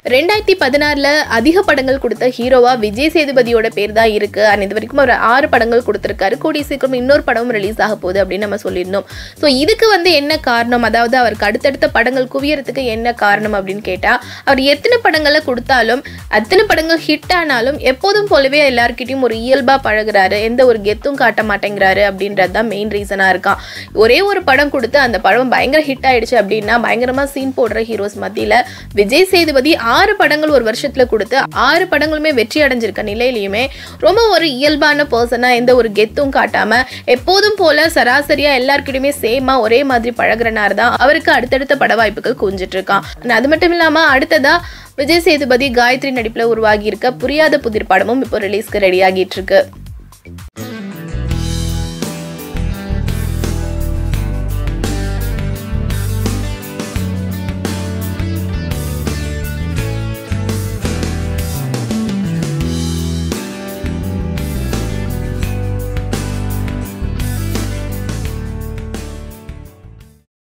ரெண்டாயிரத்தி பதினாறுல அதிக படங்கள் கொடுத்த ஹீரோவா விஜய் சேதுபதியோட பேர் தான் இருக்கு அண்ட் இது வரைக்கும் ஒரு ஆறு படங்கள் கொடுத்துருக்காரு கூடிய சீக்கிரம் இன்னொரு படமும் ரிலீஸ் ஆக போகுது அப்படின்னு நம்ம சொல்லியிருந்தோம் ஸோ இதுக்கு வந்து என்ன காரணம் அதாவது அவருக்கு அடுத்தடுத்த படங்கள் குவியறதுக்கு என்ன காரணம் அப்படின்னு கேட்டா அவர் எத்தனை படங்களை கொடுத்தாலும் அத்தனை படங்கள் ஹிட் ஆனாலும் எப்போதும் போலவே எல்லாருக்கிட்டையும் ஒரு இயல்பா பழகுறாரு எந்த ஒரு கெத்தும் காட்ட மாட்டேங்கிறாரு அப்படின்றது தான் மெயின் ரீசனா இருக்கான் ஒரே ஒரு படம் கொடுத்து அந்த படம் பயங்கர ஹிட் ஆயிடுச்சு அப்படின்னா பயங்கரமா சீன் போடுற ஹீரோஸ் மத்தியில விஜய் சேதுபதி ஆறு படங்கள் ஒரு வருஷத்துல கொடுத்து ஆறு படங்களுமே வெற்றி அடைஞ்சிருக்க நிலையிலையுமே ரொம்ப ஒரு இயல்பான பர்சனா எந்த ஒரு கெத்தும் காட்டாம எப்போதும் போல சராசரியா எல்லாருக்கிட்டையுமே சேமா ஒரே மாதிரி பழகுறனார் தான் அவருக்கு அடுத்தடுத்த பட வாய்ப்புகள் குஞ்சிட்டு இருக்கான் And அது மட்டும் இல்லாம அடுத்ததா விஜய் சேதுபதி காயத்ரி நடிப்புல உருவாகி இருக்க புரியாத புதிர் படமும் இப்போ ரிலீஸ்க்கு ரெடி ஆகிட்டு இருக்கு